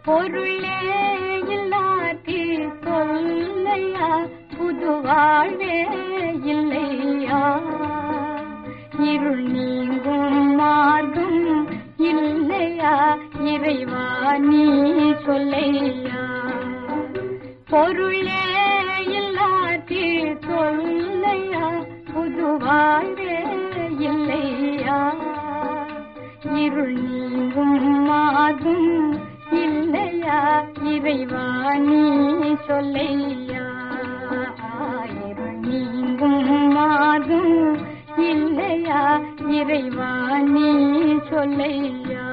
பொருளே இல்லாதி சொல்லையா புது வாழ்வே இல்லையா இருள் நீங்கும் மார்க்கம் இல்லையா இறைவா நீ சொல்லையா பொருளே இல்லாதி சொல்லையா புது வாழ்வே இல்லையா இருள் நீங்கும் மாதும் இல்லையா இறைவா நீ சொல்லையா இருள் நீங்கும் மாதும் இல்லையா இறைவா நீ சொல்லையா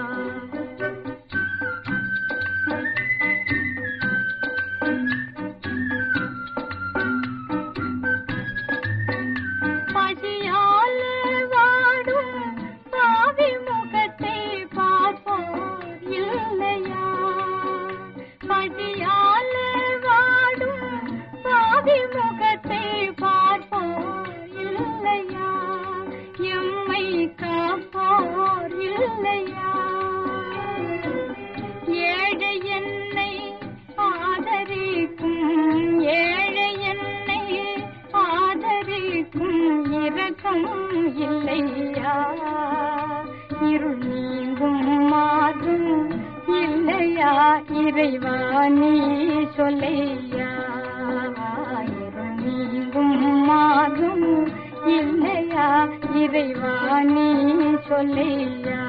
பசியால் வாடும் பாவி முகத்தை பார்ப்போர் இல்லையா பசியால் வாடும் பாவி முகத்தை பார்ப்போர் இல்லையா எம்மை காப்போர் இல்லையா ஏழை என்னை ஆதரிக்கும் ஏழை என்னை ஆதரிக்கும் இரக்கம் இல்லையா இருள் நீங்கும் மாதும் இல்லையா இறைவா நீ சொல்லையா இருள் நீங்கும் மாதும் இல்லையா இறைவா நீ சொல்லையா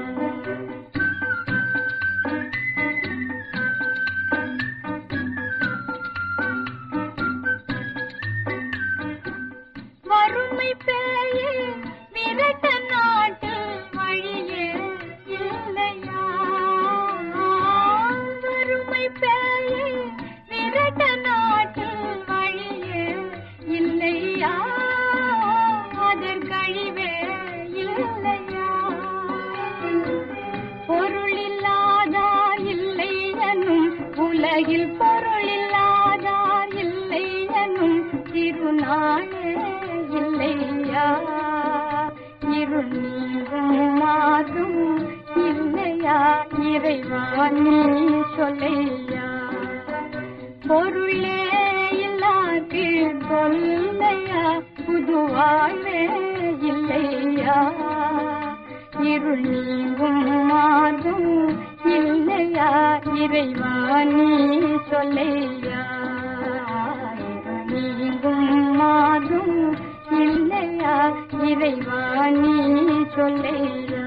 வறுமை பேயே விரட்ட நாட்டு வழியே இல்லையா வறுமை பேயே விரட்ட நாட்டு வழியே இல்லையா அதற்கழிவே இல்லையா பொருள் இல்லாதார் இல்லை எனும் உலகில் பொருள் இல்லாதார் இல்லை எனும் திருநாளே இல்லையா இருள் நீங்கும் மாதும் இல்லையா இறைவா நீ சொல்லையா பொருளே இல்லாது கொல்லையா புது வாழ்வே இல்லையா இருள் நீங்கும் மாதும் இல்லையா இறைவா நீ சொல்லையா இருள் நீங்கும் மாதும் இல்லையா இறைவா நீ சொல்லையா